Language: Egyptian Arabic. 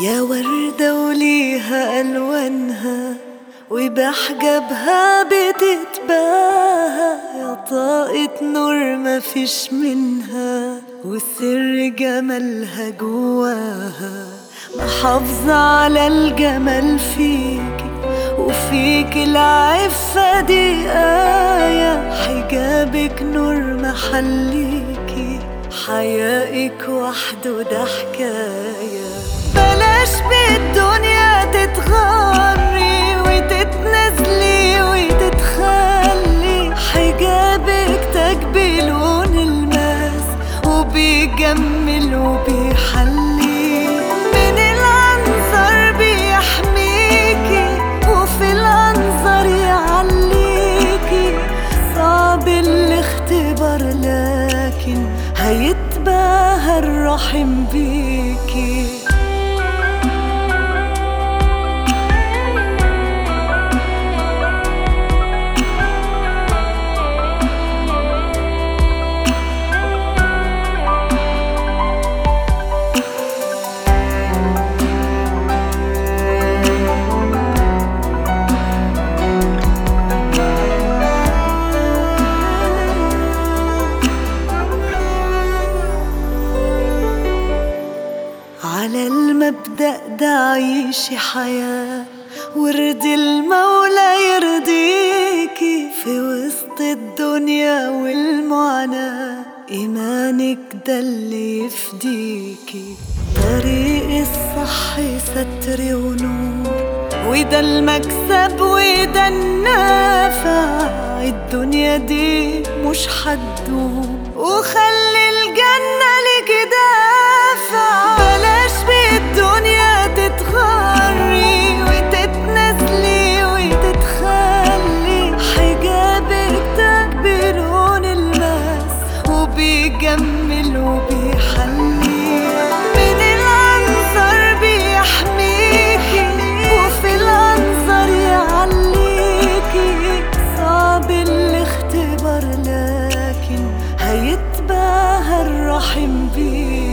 يا وردة وليها ألوانها وبحجابها بتتباهى يا طاقة نور مفيش منها وسر جمالها جواها محافظة على الجمال فيكي وفيك العفة دي آية حجابك نور محليكي حيائك وحده ده حكاية بلاش بالدنيا تتغري وتتنزلي وتتخلي حجابك تاج بلون الماس وبيجمل وبيحلي من العنصر بيحميكي وفي الأنظر يعليكي صعب الاختبار لكن هيتباهى الرحم بيكي على المبدأ ده عيشي حياة وارضي المولى يرضيكي في وسط الدنيا والمعاناة إيمانك ده اللي يفديكي طريق الصح ستر ونور وده المكسب وده النافع الدنيا دي مش هتدوم وخلي الجنة لك دافع بلاش بالدنيا تتغري وتتنزلي وتتخلي حجابك ده بلون الماس وبيجمل وبيحلي من العنصر بيحميكي وفي الأنظر يعليكي صعب الاختبار لكن هيتباهى الرحم بيكي